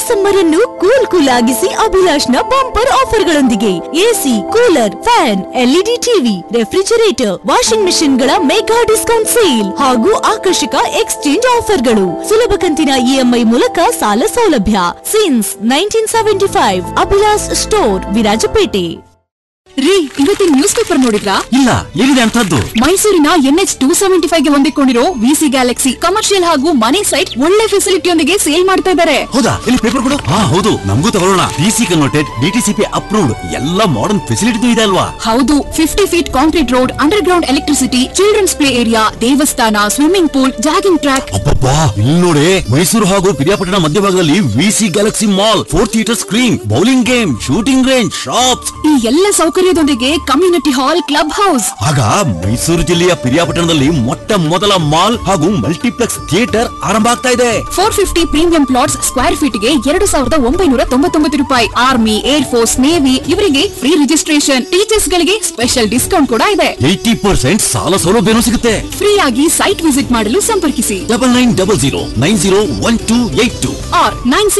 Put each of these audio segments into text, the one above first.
Summer ಅನ್ನು cool cool ಆಗಿಸಿ ಅಭಿಲಾಷ್ನ ಬಂಪರ್ ಆಫರ್ಗಳೊಂದಿಗೆ AC cooler fan LED TV refrigerator washing machine ಗಳ ಮೆಗಾ ಡಿಸ್ಕೌಂಟ್ ಸೇಲ್ ಹಾಗೂ ಆಕರ್ಷಕ ಎಕ್ಸ್ಚೇಂಜ್ ಆಫರ್ಗಳು ಸುಲಭ ಕಂತಿನ ಇಎಂಐ ಮೂಲಕ ಸಾಲ ಸೌಲಭ್ಯ since nineteen seventy five Abhilash store Virajpet ರೀ ಇವತ್ತಿನ ನ್ಯೂಸ್ ಪೇಪರ್ ನೋಡಿದ್ರಾ ಇಲ್ಲ ಏನಿದೆ ಅಂತದ್ದು ಮೈಸೂರಿನ ಎನ್ಎಚ್ ಟೂ ಸೆವೆಂಟಿ ಫೈವ್ ಗೆ ಹೊಂದಿಕೊಂಡಿರೋ ವಿಸಿ ಗ್ಯಾಲಕ್ಸಿ ಕಮರ್ಷಿಯಲ್ ಹಾಗೂ ಮನೆ ಸೈಟ್ ಒಳ್ಳೆ ಫೆಸಿಲಿಟಿಯೊಂದಿಗೆ ಸೇಲ್ ಮಾಡ್ತಾ ಇದ್ದಾರೆ ಹೌದಾ ಇಲ್ಲಿ ಪೇಪರ್ ಕೊಡು ಹಾ ಹೌದು ನಮಗೂ ತಗೊಳ್ಳೋಣ ಡಿಸಿ ಕನ್ವರ್ಟೆಡ್ ಡಿಟಿಸಿಪಿ ಅಪ್ರೂವ್ಡ್ ಎಲ್ಲ ಮಾಡರ್ನ್ ಫೆಸಿಲಿಟಿ ಇದೆ ಅಲ್ವಾ ಹೌದು fifty feet concrete road underground electricity children's play area ದೇವಸ್ಥಾನ ಸ್ವಿಮ್ಮಿಂಗ್ ಪೂಲ್ ಜಾಗಿಂಗ್ ಟ್ರ್ಯಾಕ್ ಅಬ್ಬಬ್ಬಾ ಇಲ್ಲಿ ನೋಡಿ ಮೈಸೂರು ಹಾಗೂ ಪಿರಿಯಾಪಟ್ಟಣ ಮಧ್ಯಭಾಗದಲ್ಲಿ VC Galaxy mall four theatre screen bowling game shooting range shops ಈ ಎಲ್ಲ ಸೌಕರ್ಯದೊಂದಿಗೆ ಕಮ್ಯುನಿಟಿ ಹಾಲ್ ಕ್ಲಬ್ ಹೌಸ್ ಆಗ ಮೈಸೂರು ಜಿಲ್ಲೆಯ ಪಿರಿಯಾಪಟ್ಟಣದಲ್ಲಿ ಮೊಟ್ಟ ಮೊದಲ ಮಾಲ್ ಹಾಗೂ ಮಲ್ಟಿಪ್ಲೆಕ್ಸ್ ಥಿಯೇಟರ್ ಆರಂಭ ಆಗ್ತಾ ಇದೆ four fifty premium plots square feet ಗೆ ಎರಡು ಸಾವಿರದ ಒಂಬೈನೂರ ತೊಂಬತ್ತೊಂಬತ್ತು ರೂಪಾಯಿ ಆರ್ಮಿ ಏರ್ ಫೋರ್ಸ್ ನೇವಿ ಇವರಿಗೆ ಫ್ರೀ ರಿಜಿಸ್ಟ್ರೇಷನ್ ಟೀಚರ್ಸ್ ಗಳಿಗೆ ಸ್ಪೆಷಲ್ ಡಿಸ್ಕೌಂಟ್ ಕೂಡ ಇದೆ ಏಯ್ಟಿ ಪರ್ಸೆಂಟ್ ಸಾಲ ಸೌಲಭ್ಯನೂ ಸಿಗುತ್ತೆ ಫ್ರೀ ಆಗಿ ಸೈಟ್ ವಿಸಿಟ್ ಮಾಡಲು ಸಂಪರ್ಕಿಸಿ double nine double zero nine zero one two eight two or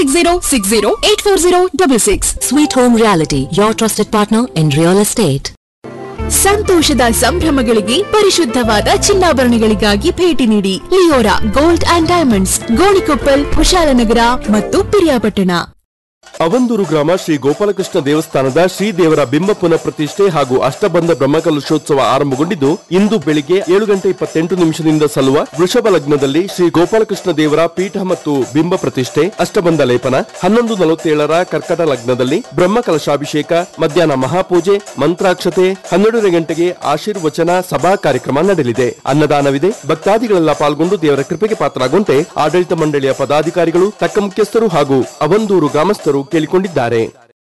9606084066. Sweet Home Reality, your trusted partner in real estate. ಸಂತೋಷದ ಸಂಭ್ರಮಗಳಿಗೆ ಪರಿಶುದ್ಧವಾದ ಚಿನ್ನಾಭರಣಗಳಿಗಾಗಿ ಭೇಟಿ ನೀಡಿ Leora gold and diamonds Gonikoppal Kushalnagar ಮತ್ತು ಪಿರಿಯಾಪಟ್ಟಣ ಅವಂದೂರು ಗ್ರಾಮ ಶ್ರೀ ಗೋಪಾಲಕೃಷ್ಣ ದೇವಸ್ಥಾನದ ಶ್ರೀದೇವರ ಬಿಂಬ ಪುನಃ ಪ್ರತಿಷ್ಠೆ ಹಾಗೂ ಅಷ್ಟಬಂಧ ಬ್ರಹ್ಮಕಲಶೋತ್ಸವ ಆರಂಭಗೊಂಡಿದ್ದು ಇಂದು ಬೆಳಿಗ್ಗೆ ಏಳು ಗಂಟೆ ಇಪ್ಪತ್ತೆಂಟು ನಿಮಿಷದಿಂದ ಸಲ್ಲುವ ವೃಷಭ ಲಗ್ನದಲ್ಲಿ ಶ್ರೀ ಗೋಪಾಲಕೃಷ್ಣ ದೇವರ ಪೀಠ ಮತ್ತು ಬಿಂಬ ಪ್ರತಿಷ್ಠೆ ಅಷ್ಟಬಂಧ ಲೇಪನ ಹನ್ನೊಂದು ನಲವತ್ತೇಳರ ಕರ್ಕಟ ಲಗ್ನದಲ್ಲಿ ಬ್ರಹ್ಮ ಕಲಶಾಭಿಷೇಕ ಮಧ್ಯಾಹ್ನ ಮಹಾಪೂಜೆ ಮಂತ್ರಾಕ್ಷತೆ ಹನ್ನೆರಡನೇ ಗಂಟೆಗೆ ಆಶೀರ್ವಚನ ಸಭಾ ಕಾರ್ಯಕ್ರಮ ನಡೆಯಲಿದೆ ಅನ್ನದಾನವಿದೆ ಭಕ್ತಾದಿಗಳೆಲ್ಲ ಪಾಲ್ಗೊಂಡು ದೇವರ ಕೃಪೆಗೆ ಪಾತ್ರರಾಗುವಂತೆ ಆಡಳಿತ ಮಂಡಳಿಯ ಪದಾಧಿಕಾರಿಗಳು ತಕ್ಕ ಮುಖ್ಯಸ್ಥರು ಹಾಗೂ ಅವಂದೂರು ಗ್ರಾಮಸ್ಥರು ಕೇಳಿಕೊಂಡಿದ್ದಾರೆ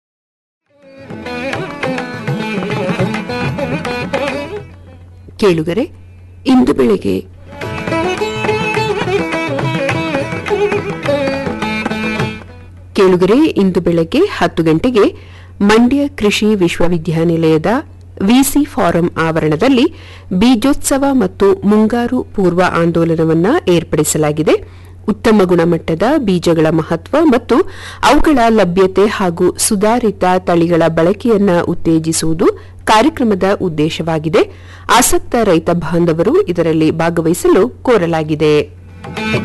ಕೇಳುಗರೆ ಇಂದು ಬೆಳಗ್ಗೆ ಕೇಳುಗರೆ ಇಂದು ಬೆಳಗ್ಗೆ ಹತ್ತು ಗಂಟೆಗೆ ಮಂಡ್ಯ ಕೃಷಿ ವಿಶ್ವವಿದ್ಯಾನಿಲಯದ ವಿಸಿ ಫಾರಂ ಆವರಣದಲ್ಲಿ ಬೀಜೋತ್ಸವ ಮತ್ತು ಮುಂಗಾರು ಪೂರ್ವ ಆಂದೋಲನವನ್ನ ಏರ್ಪಡಿಸಲಾಗಿದೆ ಉತ್ತಮ ಗುಣಮಟ್ಟದ ಬೀಜಗಳ ಮಹತ್ವ ಮತ್ತು ಅವುಗಳ ಲಭ್ಯತೆ ಹಾಗೂ ಸುಧಾರಿತ ತಳಿಗಳ ಬಳಕೆಯನ್ನ ಉತ್ತೇಜಿಸುವುದು ಕಾರ್ಯಕ್ರಮದ ಉದ್ದೇಶವಾಗಿದೆ ಆಸಕ್ತ ರೈತ ಬಾಂಧವರು ಇದರಲ್ಲಿ ಭಾಗವಹಿಸಲು ಕೋರಲಾಗಿದೆ